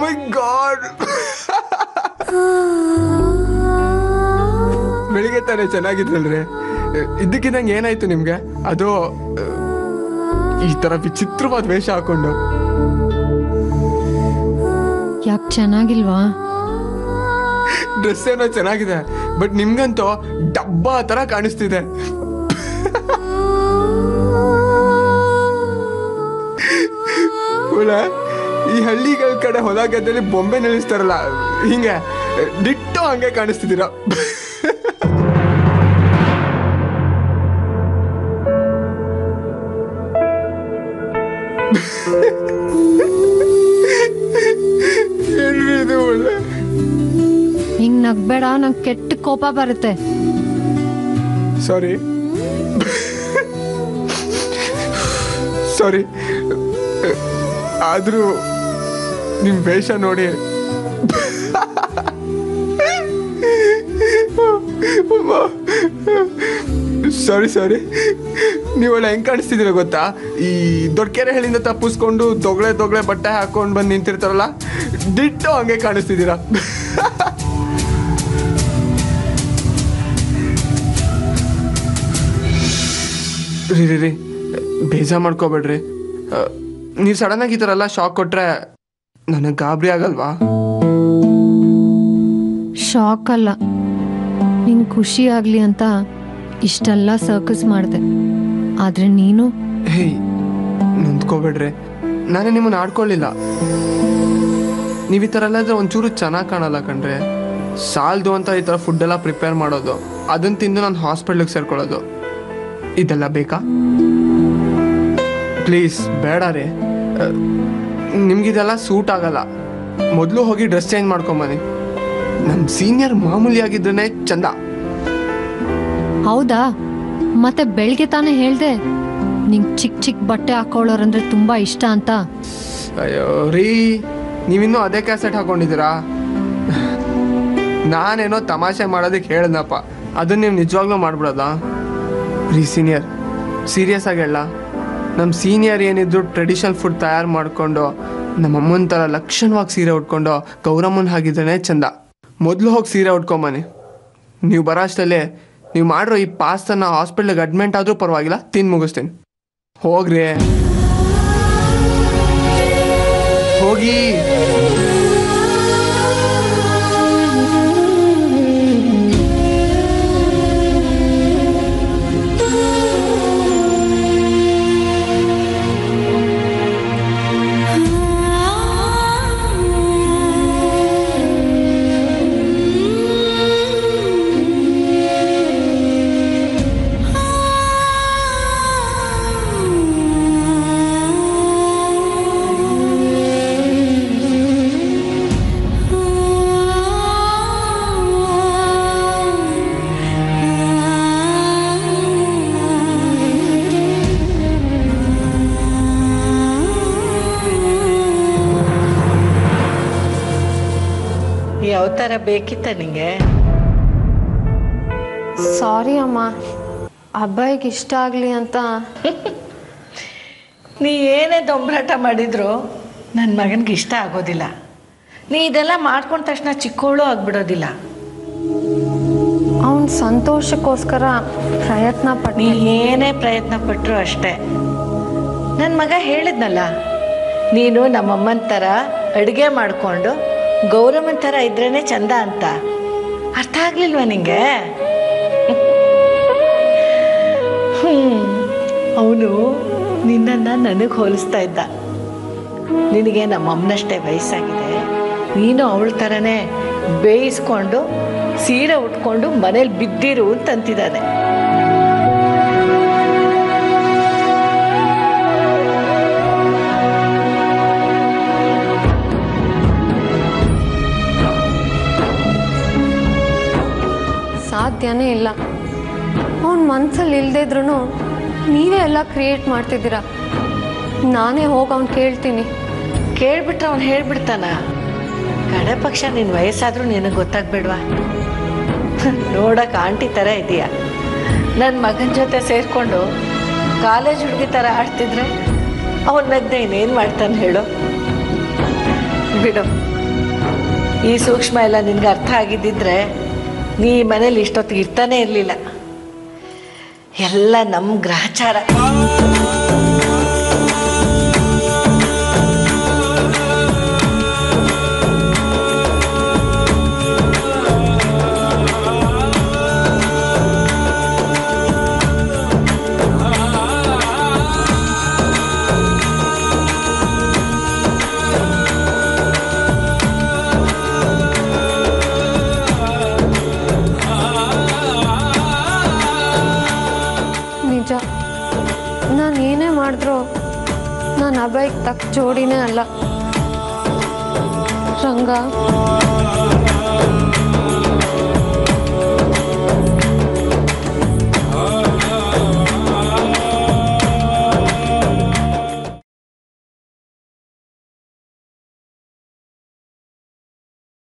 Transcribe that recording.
ಮೈ god ಬೆಳಿಗ್ಗೆ ತಾನೇ ಚೆನ್ನಾಗಿದ್ರಲ್ರಿ ಇದ್ದಕ್ಕಿದ್ದಂಗೆ ಏನಾಯ್ತು ನಿಮ್ಗೆ ಅದು ಈ ತರ ವಿಚಿತ್ರವಾದ ವೇಷ ಹಾಕೊಂಡು ಯಾಕೆ ಚೆನ್ನಾಗಿಲ್ವಾ ಡ್ರೆಸ್ ಏನೋ ಚೆನ್ನಾಗಿದೆ ಬಟ್ ನಿಮ್ಗಂತೂ ಡಬ್ಬ ತರ ಕಾಣಿಸ್ತಿದೆ ಹುಳ ಈ ಹಳ್ಳಿಗಳ ಕಡೆ ಹೊಲ ಗದ್ದೆಲಿ ಬೊಂಬೆ ನಿಲ್ಲಿಸ್ತಾರಲ್ಲ ಹಿಂಗೆ ದಿಟ್ಟು ಹಂಗೆ ಕಾಣಿಸ್ತಿದ್ದೀರ ಏನ್ರಿ ಇದು ಒಳ್ಳೆ ಹಿಂಗ್ ನಗ್ಬೇಡ ನಂಗೆ ಕೆಟ್ಟ ಕೋಪ ಬರುತ್ತೆ ಸಾರಿ ಸಾರಿ ಆದರೂ ನಿಮ್ಮ ವೇಷ ನೋಡಿ ಸಾರಿ ಸಾರಿ ನೀವೆಲ್ಲ ಹೆಂಗ್ ಕಾಣಿಸ್ತಿದ್ದೀರ ಗೊತ್ತಾ ಈ ದೊಡ್ಡಕೆರೆ ಹಳ್ಳಿಯಿಂದ ತಪ್ಪಿಸ್ಕೊಂಡು ದೊಗ್ಳೆ ದೊಗ್ಳೆ ಬಟ್ಟೆ ಹಾಕೊಂಡು ಬಂದು ನಿಂತಿರ್ತಾರಲ್ಲ ದಿಟ್ಟು ಹಂಗೆ ಕಾಣಿಸ್ತಿದ್ದೀರಾ ರೀ ರೀ ರೀ ಬೇಜಾರು ಮಾಡ್ಕೋಬೇಡ್ರಿ ನೀವು ಸಡನ್ನಾಗಿ ಈ ಥರ ಎಲ್ಲ ಶಾಕ್ ಕೊಟ್ರೆ ನನಗೆ ಗಾಬರಿ ಆಗಲ್ವಾ ಶಾಕ್ ಅಲ್ಲ ನಿಂಗೆ ಖುಷಿ ಆಗ್ಲಿ ಅಂತ ಇಷ್ಟೆಲ್ಲ ಸರ್ಕಸ್ ಮಾಡಿದೆ ಆದ್ರೆ ನೀನು ಹೇಯ್ ನೊಂದ್ಕೋಬೇಡ್ರಿ ನಾನೇ ನಿಮ್ಮನ್ನ ಆಡ್ಕೊಳ್ಳಿಲ್ಲ ನೀವು ಈ ಥರ ಎಲ್ಲ ಇದ್ರೆ ಒಂಚೂರು ಚೆನ್ನಾಗಿ ಕಾಣಲ್ಲ ಕಣ್ರಿ ಸಾಲದು ಅಂತ ಈ ಥರ ಫುಡ್ ಎಲ್ಲ ಪ್ರಿಪೇರ್ ಮಾಡೋದು ಅದನ್ನ ತಿಂದು ನಾನು ಹಾಸ್ಪಿಟ್ಲಿಗೆ ಸೇರ್ಕೊಳ್ಳೋದು ಇದೆಲ್ಲ ಬೇಕಾ ಪ್ಲೀಸ್ ಬೇಡ ರೀ ನಿಮ್ಗಿದೆಲ್ಲ ಸೂಟ್ ಆಗಲ್ಲ ಮೊದಲು ಹೋಗಿ ಡ್ರೆಸ್ ಚೇಂಜ್ ಮಾಡ್ಕೊಂಬನ್ನಿ ನಮ್ಮ ಸೀನಿಯರ್ ಮಾಮೂಲಿ ಆಗಿದ್ರೇ ಚಂದ ಹೌದಾ ಮತ್ತೆ ಬೆಳಿಗ್ಗೆ ತಾನೇ ಹೇಳ್ದೆ ನಿಂಗೆ ಚಿಕ್ಕ ಚಿಕ್ಕ ಬಟ್ಟೆ ಹಾಕೊಳ್ಳೋರಂದ್ರೆ ತುಂಬಾ ಇಷ್ಟ ಅಂತ ಅಯ್ಯೋ ರೀ ನೀವಿನ್ನೂ ಅದೇ ಕ್ಯಾಸೆಟ್ ಹಾಕೊಂಡಿದ್ದೀರಾ ನಾನೇನೋ ತಮಾಷೆ ಮಾಡೋದಕ್ಕೆ ಹೇಳ್ದಪ್ಪ ಅದನ್ನ ನೀವು ನಿಜವಾಗ್ಲೂ ಮಾಡ್ಬಿಡೋದ ರೀ ಸೀನಿಯರ್ ಸೀರಿಯಸ್ ಆಗಿ ಹೇಳ ನಮ್ಮ ಸೀನಿಯರ್ ಏನಿದ್ರು ಟ್ರೆಡಿಷನಲ್ ಫುಡ್ ತಯಾರು ಮಾಡಿಕೊಂಡು ನಮ್ಮ ಅಮ್ಮನ ಥರ ಲಕ್ಷಣವಾಗಿ ಸೀರೆ ಉಟ್ಕೊಂಡು ಗೌರಮ್ಮನ ಹಾಗಿದ್ರೆ ಚಂದ ಮೊದಲು ಹೋಗಿ ಸೀರೆ ಉಟ್ಕೊಂಬನಿ ನೀವು ಬರೋ ಅಷ್ಟರಲ್ಲಿ ನೀವು ಮಾಡಿರೋ ಈ ಪಾಸ್ತನ ಹಾಸ್ಪಿಟ್ಲಿಗೆ ಅಡ್ಮಿಂಟ್ ಆದರೂ ಪರವಾಗಿಲ್ಲ ತಿಂದು ಮುಗಿಸ್ತೀನಿ ಹೋಗ್ರಿ ಹೋಗಿ ಈ ಅವತಾರ ಬೇಕಿತ್ತ ನಿಂಗೆ ಸಾರಿ ಅಮ್ಮ ಅಬ್ಬಾಯಿಗೆ ಇಷ್ಟ ಆಗ್ಲಿ ಅಂತ ನೀ ಏನೇ ದೊಂಬರಾಟ ಮಾಡಿದ್ರು ನನ್ನ ಮಗನಿಗೆ ಇಷ್ಟ ಆಗೋದಿಲ್ಲ ನೀ ಇದೆಲ್ಲ ಮಾಡ್ಕೊಂಡ ತಕ್ಷಣ ಚಿಕ್ಕವಳು ಆಗ್ಬಿಡೋದಿಲ್ಲ ಅವನ ಸಂತೋಷಕ್ಕೋಸ್ಕರ ಪ್ರಯತ್ನ ನೀ ಪಟ್ಟಿ ಏನೇ ಪ್ರಯತ್ನ ಪಟ್ಟರು ಅಷ್ಟೇ ನನ್ನ ಮಗ ಹೇಳಿದ್ನಲ್ಲ ನೀನು ನಮ್ಮಮ್ಮನ ಥರ ಅಡುಗೆ ಮಾಡಿಕೊಂಡು ಗೌರಮ್ಮನ ಥರ ಇದ್ರೇ ಚಂದ ಅಂತ ಅರ್ಥ ಆಗ್ಲಿಲ್ವಾ ನಿಂಗೆ ಅವನು ನಿನ್ನನ್ನು ನನಗೆ ಹೋಲಿಸ್ತಾ ಇದ್ದ ನಿನಗೆ ನಮ್ಮಮ್ಮನಷ್ಟೇ ವಯಸ್ಸಾಗಿದೆ ನೀನು ಅವಳ ಥರನೇ ಬೇಯಿಸ್ಕೊಂಡು ಸೀರೆ ಉಟ್ಕೊಂಡು ಮನೇಲಿ ಬಿದ್ದಿರು ಅಂತಂತಿದ್ದಾನೆ ಸಾಧ್ಯನೇ ಇಲ್ಲ ಅವನ ಮನ್ಸಲ್ಲಿ ಇಲ್ದೇ ಇದ್ರೂ ನೀವೇ ಎಲ್ಲ ಕ್ರಿಯೇಟ್ ಮಾಡ್ತಿದ್ದೀರಾ ನಾನೇ ಹೋಗಿ ಅವ್ನು ಕೇಳ್ತೀನಿ ಕೇಳ್ಬಿಟ್ರೆ ಅವ್ನು ಹೇಳ್ಬಿಡ್ತಾನ ಕಡೆ ಪಕ್ಷ ನಿನ್ನ ವಯಸ್ಸಾದ್ರೂ ನಿನಗೆ ಗೊತ್ತಾಗ್ಬೇಡ್ವಾ ನೋಡಕ್ಕೆ ಆಂಟಿ ಥರ ಇದೆಯಾ ನನ್ನ ಮಗನ ಜೊತೆ ಸೇರಿಕೊಂಡು ಕಾಲೇಜ್ ಹುಡುಗಿ ಥರ ಆಡ್ತಿದ್ರೆ ಅವನ ನಗ್ದೆ ಇನ್ನೇನು ಮಾಡ್ತಾನೆ ಹೇಳು ಬಿಡು ಈ ಸೂಕ್ಷ್ಮ ಎಲ್ಲ ನಿನ್ಗೆ ಅರ್ಥ ಆಗಿದ್ದಿದ್ರೆ ನೀ ಈ ಮನೇಲಿ ಇಷ್ಟೊತ್ತಿಗೆ ಇರ್ತಾನೆ ಇರಲಿಲ್ಲ ಎಲ್ಲ ನಮ್ಮ ಗ್ರಹಚಾರ ನಿಜ ನಾನು ಏನೇ ಮಾಡಿದ್ರು ನಾನು ಅಭಯಕ್ಕೆ ತಕ್ಕ ಜೋಡಿನೇ ಅಲ್ಲ ರಂಗ